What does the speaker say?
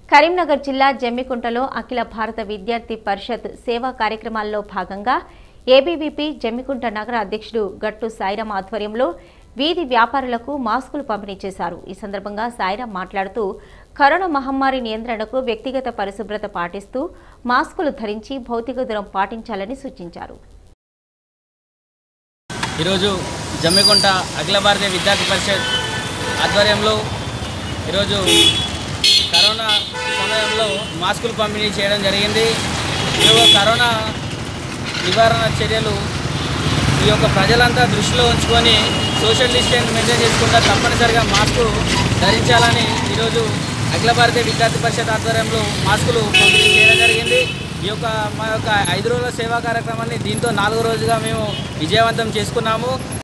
కరీంనగర్ జిల్లా జమ్మికుంటలో అఖిల భారత విద్యార్థి పరిషత్ సేవా కార్యక్రమాల్లో భాగంగా ఏబీవీపీ జమ్మికుంట నగర అధ్యక్షుడు గట్టు సాయిరాం ఆధ్వర్యంలో వీధి వ్యాపారులకు మాస్కులు పంపిణీ చేశారు ఈ సందర్భంగా సాయిరాం మాట్లాడుతూ కరోనా మహమ్మారి నియంత్రణకు వ్యక్తిగత పరిశుభ్రత పాటిస్తూ మాస్కులు ధరించి భౌతిక దూరం పాటించాలని సూచించారు ఈరోజు జమ్మికుంట అఖిల భారతీయ విద్యార్థి పరిషత్ ఆధ్వర్యంలో ఈరోజు కరోనా సమయంలో మాస్కులు పంపిణీ చేయడం జరిగింది ఈ యొక్క కరోనా నివారణ చర్యలు ఈ యొక్క ప్రజలంతా దృష్టిలో ఉంచుకొని సోషల్ డిస్టెన్స్ మెయింటైన్ చేసుకుంటా తప్పనిసరిగా మాస్కు ధరించాలని ఈరోజు అఖిల భారతీయ విద్యార్థి పరిషత్ ఆధ్వర్యంలో మాస్కులు పంపిణీ చేయడం జరిగింది ఈ యొక్క మా యొక్క ఐదు రోజుల సేవా కార్యక్రమాన్ని దీంతో నాలుగో రోజుగా మేము విజయవంతం చేసుకున్నాము